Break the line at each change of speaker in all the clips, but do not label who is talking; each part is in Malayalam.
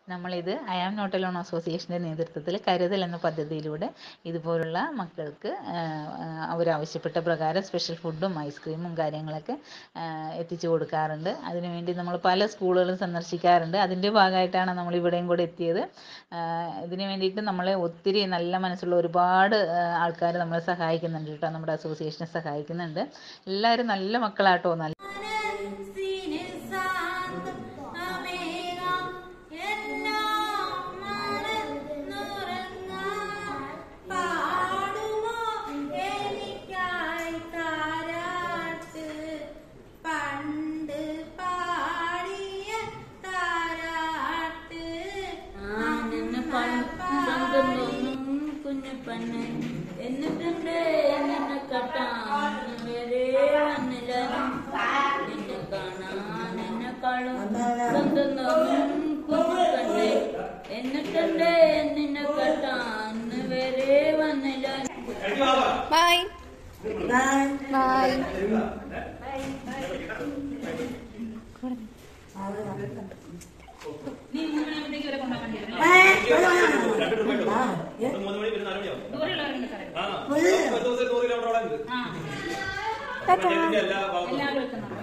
നമ്മളിത് ഐ ആം നോട്ട് എലോൺ അസോസിയേഷൻ്റെ നേതൃത്വത്തിൽ കരുതൽ എന്ന പദ്ധതിയിലൂടെ ഇതുപോലുള്ള മക്കൾക്ക് അവരാവശ്യപ്പെട്ട പ്രകാരം സ്പെഷ്യൽ ഫുഡും ഐസ്ക്രീമും കാര്യങ്ങളൊക്കെ എത്തിച്ചു കൊടുക്കാറുണ്ട് അതിനുവേണ്ടി നമ്മൾ പല സ്കൂളുകളും സന്ദർശിക്കാറുണ്ട് അതിൻ്റെ ഭാഗമായിട്ടാണ് നമ്മൾ ഇവിടെയും കൂടെ എത്തിയത് ഇതിന് വേണ്ടിയിട്ട് നമ്മളെ ഒത്തിരി നല്ല മനസ്സുള്ള ഒരുപാട് ആൾക്കാർ നമ്മളെ സഹായിക്കുന്നുണ്ട് കേട്ടോ നമ്മുടെ അസോസിയേഷനെ സഹായിക്കുന്നുണ്ട് എല്ലാവരും നല്ല മക്കളാട്ടോ നല്ല
കുഞ്ഞപ്പണ്ണ് എന്നിട്ടുണ്ട് എന്നെ കെട്ടാൻ വരെ വന്നില്ല നിന്നെ കാണാൻ എന്നെക്കാളും സ്വന്തം തോന്നും കുഞ്ഞപ്പണ്ണ് എന്നിട്ടുണ്ട് നിന്നെ കെട്ടാൻ വരെ വന്നില്ല
Bye. Bye.
നീ മൂന്ന് മണിയാകുമ്പോഴത്തേക്ക് ഇവരെ കൊണ്ടുപോകാൻ വേണ്ടി
മൂന്ന് മണി പിന്നെ നാല് മണിയാവും
ദൂരെയുള്ളവരുണ്ട് സാറേ
ആ ഒരു ദിവസം നൂറ് കിലോമീറ്ററോളം ഉണ്ട്
ആ
പഞ്ചായത്തിന്റെ എല്ലാ ഭാഗത്തും
എല്ലാവരും എത്തുന്നുണ്ട്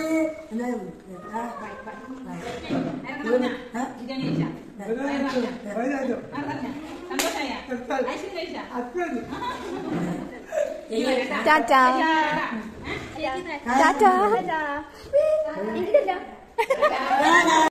Tata. Tata.